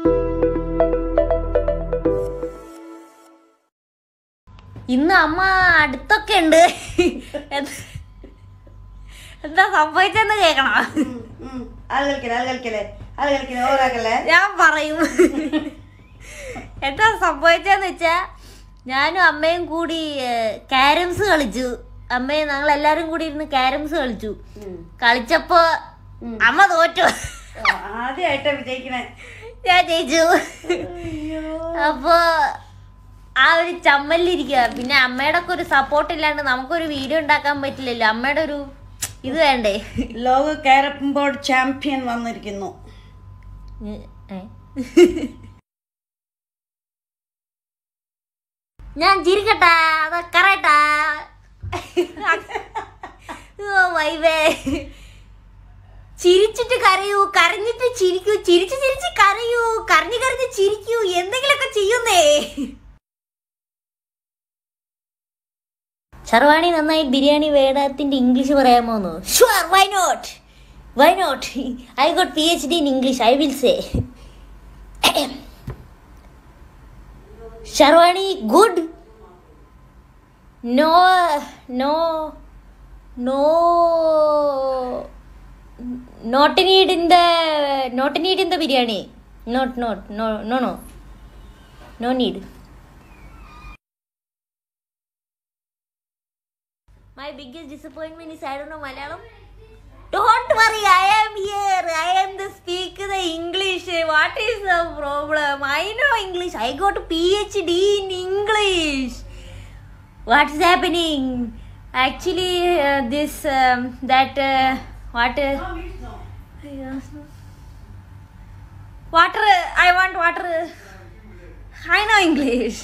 ഇന്ന് അമ്മ അടുത്തൊക്കെ ഉണ്ട് എന്ത്- എന്താ സംഭവിച്ചെന്ന് കേക്കണം ആൾ കളിക്കലേ ആൾ കളിക്കലേ ആൾ കളിക്കലേ ഓരാക്കല്ലേ ഞാൻ പറയും എന്താ സംഭവിച്ചെന്ന് വെച്ചാ ഞാനും അമ്മയും കൂടി ക്യാരംസ് കളിച്ചു അമ്മയും ഞങ്ങൾ എല്ലാരും കൂടി ഇരുന്ന് ക്യാരംസ് കളിച്ചു കളിച്ചപ്പോ അമ്മ തോറ്റു ആദ്യമായിട്ടാ വിജയിക്കണേ ഞാൻ ജയിച്ചു അപ്പോ ആ ഒരു ചമ്മലിരിക്കുക പിന്നെ അമ്മയുടെ ഒക്കെ ഒരു സപ്പോർട്ട് ഇല്ലാണ്ട് നമുക്കൊരു വീഡിയോ ഉണ്ടാക്കാൻ പറ്റില്ലല്ലോ അമ്മയുടെ ഒരു ഇത് വേണ്ടേ ലോക കാരം ബോർഡ് ചാമ്പ്യൻ വന്നിരിക്കുന്നു ഏ? ഞാൻ ചിരിക്കട്ടാ അത് കറയട്ടാ ഓ വൈവേ ചിരിച്ചിട്ട് കരയൂ കരഞ്ഞിട്ട് ചിരിക്കൂ ചിരിച്ച് ചിരിച്ച് കരയൂ കരഞ്ഞു കരഞ്ഞ് ചിരിക്കൂ എന്തെങ്കിലുമൊക്കെ ചെയ്യുന്നേ ശർവാണി നന്നായി ബിരിയാണി വേടത്തിന്റെ ഇംഗ്ലീഷ് പറയാമോന്നു sure why not why not I got P H D in English I will say Sharvani good no no no not need in the not need in the biryani not not no no no no need My biggest disappointment is I don't know Malayalam. Don't worry, I am here. I am the speaker the English. What is the problem? I know English. I got a PhD in English. What is happening? Actually, uh, this um, that uh, what? Uh, water. I want water. I know English.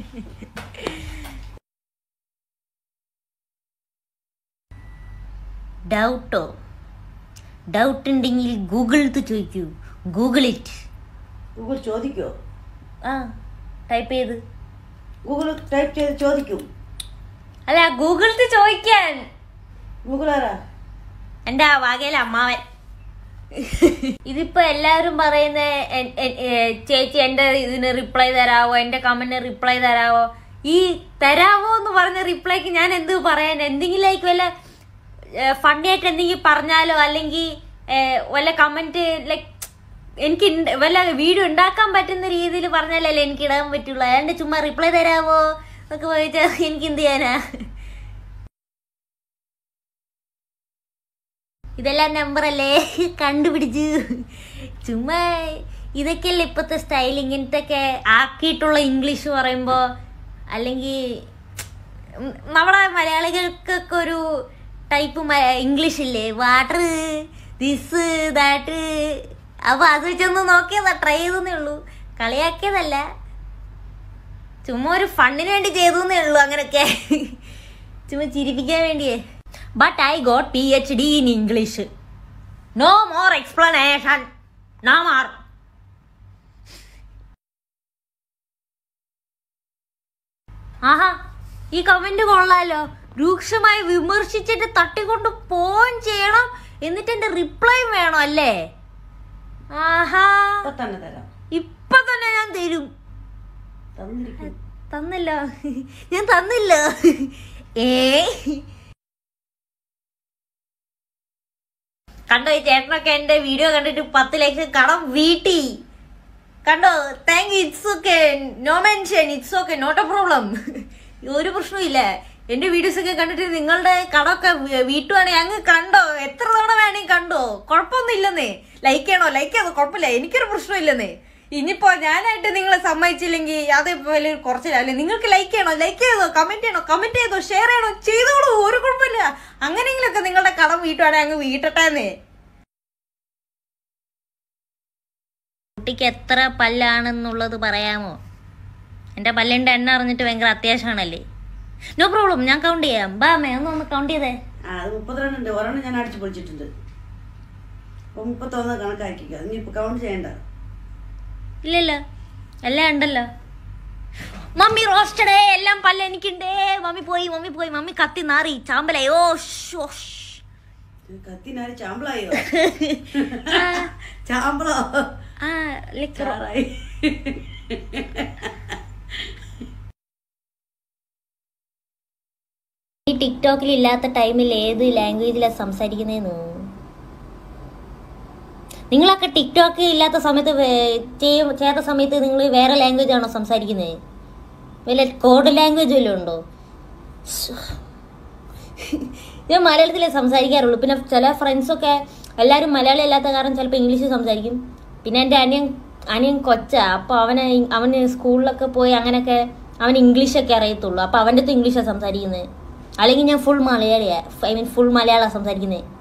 ഡൗട്ടോ doubt ഉണ്ടെങ്കിൽ ഗൂഗിളിൽ ചോദിക്കൂ Google it Google ചോദിക്കോ ആ type ചെയ്ത് Google type ചെയ്ത് ചോദിക്കും അല്ല ഗൂഗിളിൽ ചോദിക്കാൻ ഗൂഗിൾ ആരാ എൻ്റെ ആ വകയിലെ അമ്മാവൻ ഇതിപ്പോ എല്ലാവരും പറയുന്ന എൻ- എൻ- ഏ, ചേച്ചി എന്റെ ഇതിന് റിപ്ലൈ തരാവോ എന്റെ കമന്റിന് റിപ്ലൈ തരാവോ ഈ തരാവോ എന്ന് പറഞ്ഞ റിപ്ലൈക്ക് ഞാൻ എന്ത് പറയാൻ എന്തെങ്കിലും ലൈക്ക് വല്ല ഫണ്ണി ആയിട്ട് എന്തെങ്കിലും പറഞ്ഞാലോ അല്ലെങ്കിൽ വല്ല കമന്റ് ലൈക്ക് എനിക്ക് ഇണ്ട- വല്ല വീഡിയോ ഉണ്ടാക്കാൻ പറ്റുന്ന രീതിയിൽ പറഞ്ഞാലല്ലേ എനിക്ക് ഇടാൻ പറ്റുള്ളൂ അയാണ്ട് ചുമ്മാ റിപ്ലൈ തരാവോ എന്നൊക്കെ ചോദിച്ചാൽ എനിക്ക് എന്ത് ചെയ്യാനാ ഇതെല്ലാം നമ്പറല്ലേ കണ്ടുപിടിച്ചു ചുമ്മാ ഇതൊക്കെയല്ലേ ഇപ്പോഴത്തെ സ്റ്റൈൽ ഇങ്ങനത്തെ ഒക്കെ ആക്കിയിട്ടുള്ള ഇംഗ്ലീഷ് പറയുമ്പോൾ അല്ലെങ്കിൽ ഉം, നമ്മുടെ മലയാളികൾക്കൊക്കെ ഒരു ടൈപ്പ് ഇംഗ്ലീഷ് ഇല്ലേ വാട്ടർ ദിസ് ദാറ്റ് അപ്പൊ അത് വെച്ചൊന്ന് നോക്കിയതാ ട്രൈ ചെയ്തേ ഉള്ളൂ കളിയാക്കിയതല്ല ചുമ്മാ ഒരു ഫണ്ടിന് വേണ്ടി ചെയ്തേ ഉള്ളൂ അങ്ങനൊക്കെ ചുമ്മാ ചിരിപ്പിക്കാൻ വേണ്ടിയേ but I got P H D in English no more explanation no more ആഹാ ഈ കമന്റ് കൊള്ളാലോ രൂക്ഷമായി വിമർശിച്ചിട്ട് തട്ടിക്കൊണ്ട് പോൻ ചെയ്യണം എന്നിട്ട് എന്റെ റിപ്ലൈ വേണം അല്ലേ ആഹാ ഇപ്പൊ തന്നെ തരാം ഇപ്പൊ തന്നെ ഞാൻ തരും തന്നിരിക്കും തന്നില്ല ഞാൻ തന്നില്ല ഏ കണ്ടോ ഈ ചേട്ടനൊക്കെ എന്റെ വീഡിയോ കണ്ടിട്ട് പത്ത് ലക്ഷം കടം വീട്ടി കണ്ടോ thank you it's okay no mention it's okay not a problem ഒരു പ്രശ്നമില്ല എന്റെ വീഡിയോസ് ഒക്കെ കണ്ടിട്ട് നിങ്ങളുടെ കടമൊക്കെ വീട്ടുവാണെങ്കിൽ അങ്ങ് കണ്ടോ എത്ര തവണ വേണമെങ്കിൽ കണ്ടോ കുഴപ്പമൊന്നും ഇല്ലെന്നേ ലൈക്ക് ചെയ്യണോ ലൈക്ക് ചെയ്തോ കുഴപ്പമില്ല എനിക്കൊരു പ്രശ്നമില്ലെന്നേ ഇനിയിപ്പോ ഞാനായിട്ട് നിങ്ങളെ സമ്മതിച്ചില്ലെങ്കിൽ അത് വലിയ കുറച്ചില്ല നിങ്ങൾക്ക് ലൈക്ക് ചെയ്യണോ ലൈക്ക് ചെയ്തോ കമന്റ് ചെയ്യണോ കമന്റ് ചെയ്തോ ഷെയർ ചെയ്യണോ ചെയ്തോളൂ ഒരു കുഴപ്പമില്ല അങ്ങനെയെങ്കിലൊക്കെ നിങ്ങളുടെ കടം വീട്ടുവാണെങ്കിൽ അങ്ങ് വീട്ടട്ടേന്നേ കുട്ടിക്ക് എത്ര പല്ലാണെന്നുള്ളത് പറയാമോ എൻ്റെ പല്ലിൻ്റെ എണ്ണ അറിഞ്ഞിട്ട് ഭയങ്കര അത്യാവശ്യമാണല്ലേ നോ പ്രോബ്ലം ഞാൻ കൗണ്ട് ചെയ്യാം ബാ മേ ഒന്ന് ഒന്ന് കൗണ്ട് ചെയ്തേ ആ അത് മുപ്പത്തിരണ്ട് ഉണ്ട് ഒരെണ്ണം ഞാൻ അടിച്ചു പൊളിച്ചിട്ടുണ്ട് അപ്പൊ മുപ്പത്തൊന്ന് കണക്കാക്കിക്കോ ഇനിയിപ്പോ കൗണ്ട് ചെയ്യണ്ട ഇല്ലല്ലോ എല്ലാം ഉണ്ടല്ലോ മമ്മി റോസ്റ്റഡേ എല്ലാം പല്ല എനിക്കുണ്ടേ മമ്മി പോയി മമ്മി പോയി മമ്മി കത്തി നാറി ചാമ്പലേ ഓ ഷോ കത്തിനാര് ചാമ്പളായോ ആ, ചാമ്പളോ ആ ലിക്കറോ ചാറായി ഈ ടിക്ടോക്കിൽ ഇല്ലാത്ത ടൈമിൽ ഏത് ലാംഗ്വേജിലാണ് സംസാരിക്കുന്നതെന്ന് നിങ്ങളൊക്കെ ടിക്ടോക്ക് ഇല്ലാത്ത സമയത്ത് വേ- ചെയ്യ- ചെയ്യാത്ത സമയത്ത് നിങ്ങൾ വേറെ ലാംഗ്വേജ് ആണോ സംസാരിക്കുന്നത് വല്ല കോഡ് ലാംഗ്വേജ് വല്ലതും ഉണ്ടോ ശ്ശോ. ഞാൻ മലയാളത്തിലേ സംസാരിക്കാറുള്ളൂ പിന്നെ ചില ഫ്രണ്ട്സൊക്കെ എല്ലാവരും മലയാളം അല്ലാത്ത കാരണം ചിലപ്പോൾ ഇംഗ്ലീഷ് സംസാരിക്കും പിന്നെ എൻ്റെ അനിയൻ അനിയൻ കൊച്ച അപ്പോൾ അവന് ഇ- അവന് സ്കൂളിലൊക്കെ പോയി അങ്ങനെയൊക്കെ അവൻ ഇംഗ്ലീഷൊക്കെ അറിയത്തുള്ളൂ അപ്പോൾ അവൻ്റെ അടുത്ത് ഇംഗ്ലീഷാണ് സംസാരിക്കുന്നത് അല്ലെങ്കിൽ ഞാൻ ഫുൾ മലയാളിയാണ് ഐ മീൻ ഫുൾ മലയാളമാണ് സംസാരിക്കുന്നത്